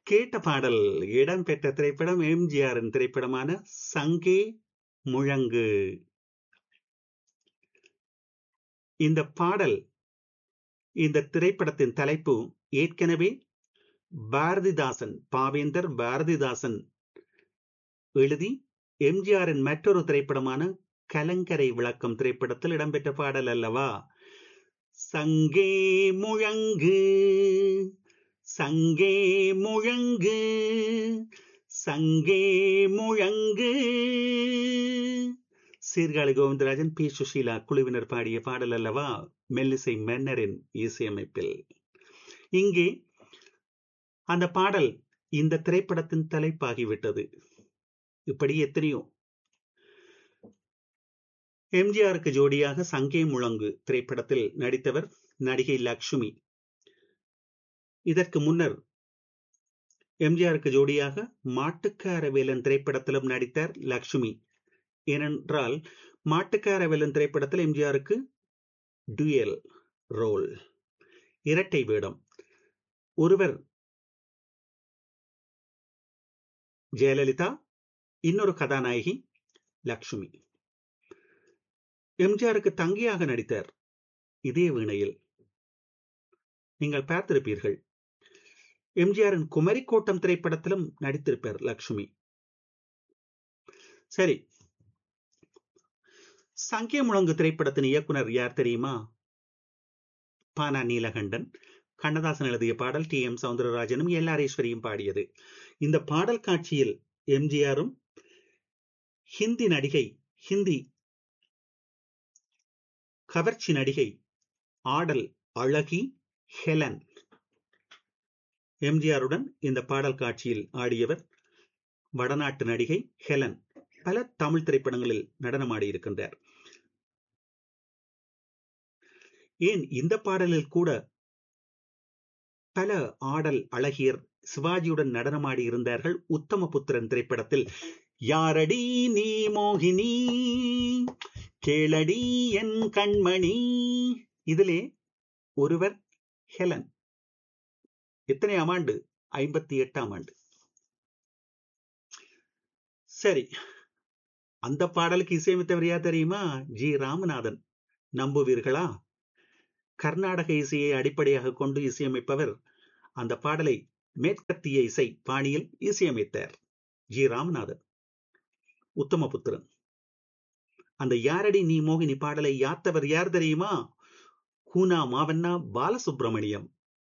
கேட்ட பாடல் இடம்பெற்ற திரைப்படம் எம்ஜிஆரின் திரைப்படமான சங்கே முழங்கு இந்த பாடல் இந்த திரைப்படத்தின் தலைப்பு ஏற்கனவே பாரதிதாசன் பாவேந்தர் பாரதிதாசன் எழுதி எம்ஜிஆரின் மற்றொரு திரைப்படமான கலங்கரை விளக்கம் திரைப்படத்தில் இடம்பெற்ற பாடல் அல்லவா சங்கே முழங்கு சங்கே முழங்கு சங்கே முழங்கு சீர்காழி கோவிந்தராஜன் பி சுஷீலா குழுவினர் பாடிய பாடல் அல்லவா மெல்லிசை மன்னரின் இசையமைப்பில் இங்கே அந்த பாடல் இந்த திரைப்படத்தின் தலைப்பாகிவிட்டது இப்படி எத்தனையோ எம்ஜிஆருக்கு ஜோடியாக சங்கே முழங்கு திரைப்படத்தில் நடித்தவர் நடிகை லக்ஷ்மி இதற்கு முன்னர் எம்ஜிஆருக்கு ஜோடியாக மாட்டுக்கார வேலன் திரைப்படத்திலும் நடித்தார் லக்ஷ்மி ஏனென்றால் மாட்டுக்கார வேலன் திரைப்படத்தில் எம்ஜிஆருக்கு டுயல் ரோல் இரட்டை வேடம் ஒருவர் ஜெயலலிதா இன்னொரு கதாநாயகி லக்ஷ்மி எம்ஜிஆருக்கு தங்கியாக நடித்தார் இதே வீணையில் நீங்கள் பார்த்திருப்பீர்கள் எம்ஜிஆரின் குமரிக்கோட்டம் திரைப்படத்திலும் நடித்திருப்பார் லக்ஷ்மி சரி சங்கே முழங்கு திரைப்படத்தின் இயக்குனர் யார் தெரியுமா பானா நீலகண்டன் கண்ணதாசன் எழுதிய பாடல் டி எம் சவுந்தரராஜனும் எல்லாரேஸ்வரியும் பாடியது இந்த பாடல் காட்சியில் எம்ஜிஆரும் ஹிந்தி நடிகை ஹிந்தி கவர்ச்சி நடிகை ஆடல் அழகி ஹெலன் எம்ஜிஆருடன் இந்த பாடல் காட்சியில் ஆடியவர் வடநாட்டு நடிகை ஹெலன் பல தமிழ் திரைப்படங்களில் நடனமாடி இருக்கின்றார் ஏன் இந்த பாடலில் கூட பல ஆடல் அழகியர் சிவாஜியுடன் நடனமாடி இருந்தார்கள் உத்தம புத்திரன் திரைப்படத்தில் யாரடி நீ மோகினி கேளடி என் கண்மணி இதிலே ஒருவர் ஹெலன் எத்தனையாம் ஆண்டு ஐம்பத்தி எட்டாம் ஆண்டு சரி அந்த பாடலுக்கு இசையமைத்தவர் யார் தெரியுமா ஜி ராமநாதன் நம்புவீர்களா கர்நாடக இசையை அடிப்படையாக கொண்டு இசையமைப்பவர் அந்த பாடலை மேற்கத்திய இசை பாணியில் இசையமைத்தார் ஜி ராமநாதன் உத்தமபுத்திரன் அந்த யாரடி நீ மோகினி பாடலை யாத்தவர் யார் தெரியுமா கூனா மாவண்ணா பாலசுப்பிரமணியம்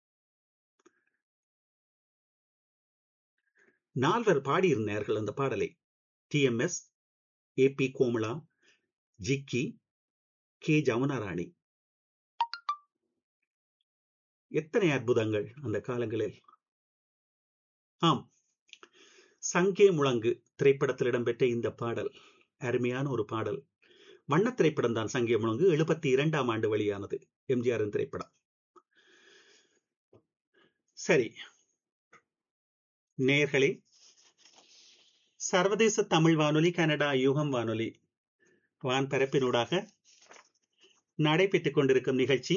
நால்வர் பாடியிருந்தார்கள் அந்த பாடலை T M S A P Komala Jikki K Jamunarani எத்தனை அற்புதங்கள் அந்த காலங்களில் ஆம் சங்கே முழங்கு திரைப்படத்தில் இடம்பெற்ற இந்த பாடல் அருமையான ஒரு பாடல் வண்ண திரைப்படம் தான் சங்கே முழங்கு எழுபத்தி இரண்டாம் ஆண்டு வெளியானது எம்ஜிஆரின் திரைப்படம் சரி நேர்களே சர்வதேச தமிழ் வானொலி கனடா யுகம் வானொலி வான் பரப்பினூடாக நடைபெற்றுக் கொண்டிருக்கும் நிகழ்ச்சி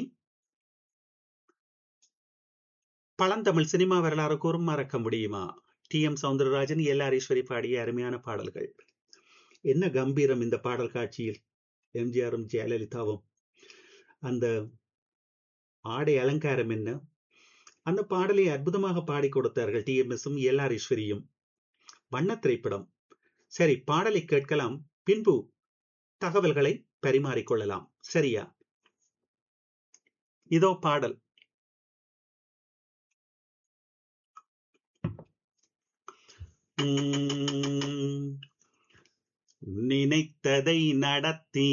பழந்தமிழ் சினிமா வரலாறு கூறும் மறக்க முடியுமா டி எம் சவுந்தரராஜன் எல் ஆரீஸ்வரி பாடிய அருமையான பாடல்கள் என்ன கம்பீரம் இந்த பாடல் காட்சியில் எம்ஜிஆரும் ஜெயலலிதாவும் அந்த ஆடை அலங்காரம் என்ன அந்த பாடலை அற்புதமாக பாடி கொடுத்தார்கள் டி எம் எஸும் எல் ஆர் ஈஸ்வரியும் வண்ண திரைப்படம் சரி பாடலை கேட்கலாம் பின்பு தகவல்களை பரிமாறிக்கொள்ளலாம் சரியா இதோ பாடல் நினைத்ததை நடத்தி